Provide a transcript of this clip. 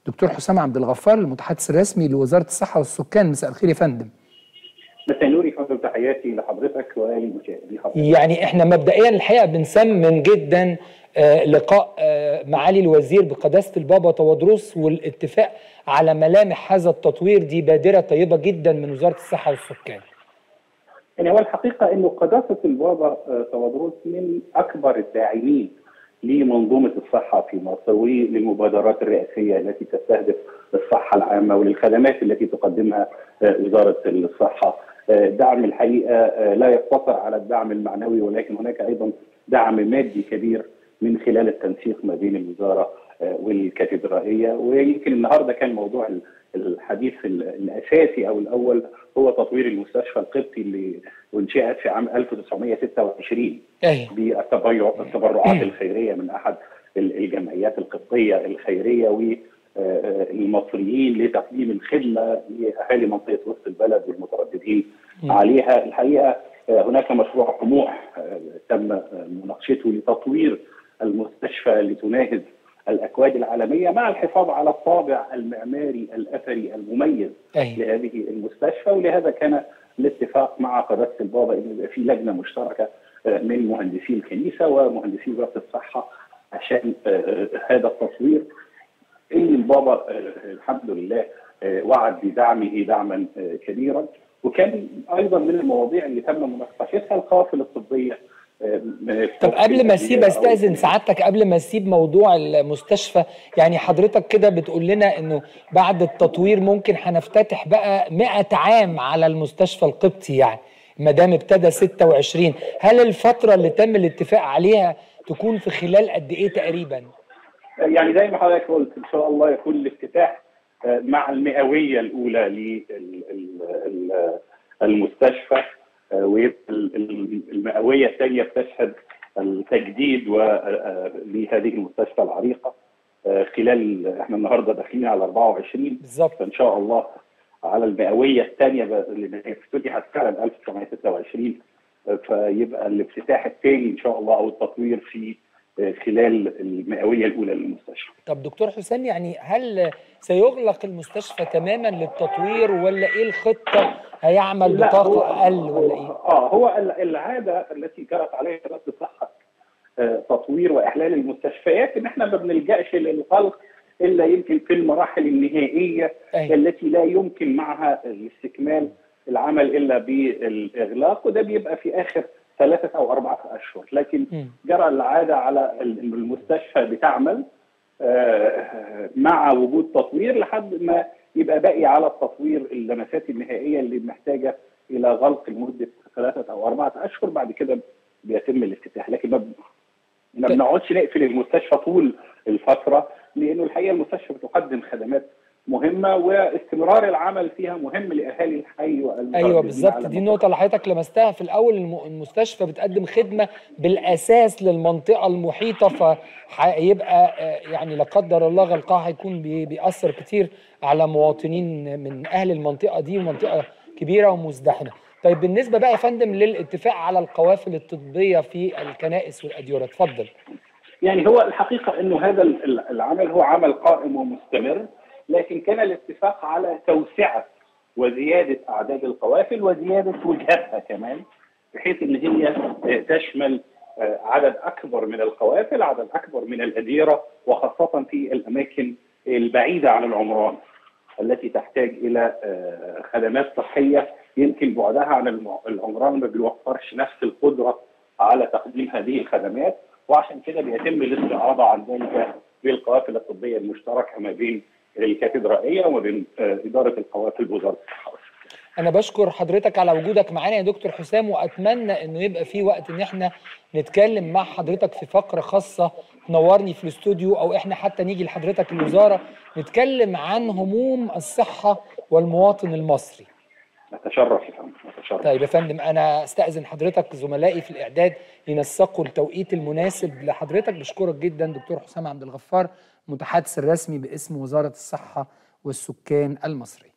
دكتور حسام عبد الغفار المتحدث الرسمي لوزاره الصحه والسكان مساء الخير يا فندم مساء نوري فندم تحياتي لحضرتك ولمشاهدي حضرتك يعني احنا مبدئيا الحقيقه بنسمن جدا آه لقاء آه معالي الوزير بقداسه البابا تودروس والاتفاق على ملامح هذا التطوير دي بادره طيبه جدا من وزاره الصحه والسكان. يعني هو الحقيقه انه قداسه البابا تودروس من اكبر الداعمين لمنظومه الصحه في مصر وللمبادرات الرئاسيه التي تستهدف الصحه العامه وللخدمات التي تقدمها وزاره الصحه. دعم الحقيقه لا يقتصر على الدعم المعنوي ولكن هناك ايضا دعم مادي كبير من خلال التنسيق ما بين الوزاره والكاتدرائيه ويمكن النهارده كان موضوع الحديث الاساسي او الاول هو تطوير المستشفى القبطي اللي انشئت في عام 1926 أيه. بالتبرعات الخيريه من احد الجمعيات القبطيه الخيريه والمصريين لتقديم الخدمه لاهالي منطقه وسط البلد والمترددين م. عليها الحقيقه هناك مشروع طموح تم مناقشته لتطوير المستشفى لتناهز الاكواد العالميه مع الحفاظ على الطابع المعماري الاثري المميز أيه. لهذه المستشفى ولهذا كان الاتفاق مع قداسه البابا ان يبقى في لجنه مشتركه من مهندسي الكنيسه ومهندسي وزاره الصحه عشان هذا التطوير اللي البابا الحمد لله وعد بدعمه دعما كبيرا وكان ايضا من المواضيع اللي تم مناقشتها القوافل الطبيه طب قبل ما اسيب استاذن سعادتك قبل ما اسيب موضوع المستشفى يعني حضرتك كده بتقول لنا انه بعد التطوير ممكن هنفتتح بقى 100 عام على المستشفى القبطي يعني ما دام ابتدى 26 هل الفتره اللي تم الاتفاق عليها تكون في خلال قد ايه تقريبا؟ يعني زي ما حضرتك قلت ان شاء الله يكون الافتتاح مع المئويه الاولى للمستشفى ويبقى المئويه الثانيه بتشهد التجديد لهذه المستشفى العريقه خلال احنا النهارده داخلين على 24 بالظبط فان شاء الله على المئويه الثانيه اللي افتتحت فعلا 1926 فيبقى الافتتاح الثاني ان شاء الله او التطوير في خلال المئويه الاولى للمستشفى. طب دكتور حسام يعني هل سيغلق المستشفى تماما للتطوير ولا ايه الخطه؟ هيعمل بطاقه اقل ولا ايه؟ اه هو العاده التي جرت عليها وزاره الصحه آه تطوير واحلال المستشفيات ان احنا ما بنلجاش للغلق الا يمكن في المراحل النهائيه أيه. التي لا يمكن معها الاستكمال العمل الا بالاغلاق وده بيبقى في اخر ثلاثة أو أربعة أشهر لكن م. جرى العادة على المستشفى بتعمل مع وجود تطوير لحد ما يبقى باقي على التطوير اللمسات النهائية اللي محتاجة إلى غلق لمدة ثلاثة أو أربعة أشهر بعد كده بيتم الافتتاح لكن ما ما بنقعدش نقفل المستشفى طول الفترة لأنه الحقيقة المستشفى بتقدم خدمات مهمه واستمرار العمل فيها مهم لاهالي الحي ايوه بالظبط دي النقطه اللي حضرتك لمستها في الاول المستشفى بتقدم خدمه بالاساس للمنطقه المحيطه فهيبقى يعني لا قدر الله غلقها هيكون بيأثر كتير على مواطنين من اهل المنطقه دي ومنطقه كبيره ومزدحمه طيب بالنسبه بقى يا فندم للاتفاق على القوافل الطبيه في الكنائس والاديره اتفضل يعني هو الحقيقه انه هذا العمل هو عمل قائم ومستمر لكن كان الاتفاق على توسعه وزياده اعداد القوافل وزياده وجهاتها كمان بحيث ان هي تشمل عدد اكبر من القوافل، عدد اكبر من الاديره وخاصه في الاماكن البعيده عن العمران التي تحتاج الى خدمات صحيه يمكن بعدها عن العمران ما بيوفرش نفس القدره على تقديم هذه الخدمات وعشان كده بيتم الاستعاضه عن ذلك بالقوافل الطبيه المشتركه ما بين الكاتدرائيه وما بين اداره القوافل بوزاره الصحه انا بشكر حضرتك على وجودك معانا يا دكتور حسام واتمنى انه يبقى في وقت ان احنا نتكلم مع حضرتك في فقره خاصه تنورني في الاستوديو او احنا حتى نيجي لحضرتك الوزاره نتكلم عن هموم الصحه والمواطن المصري نتشرف يا فندم نتشرف طيب يا فندم انا استاذن حضرتك زملائي في الاعداد ينسقوا التوقيت المناسب لحضرتك بشكرك جدا دكتور حسام عبد الغفار المتحدث الرسمي باسم وزاره الصحه والسكان المصريه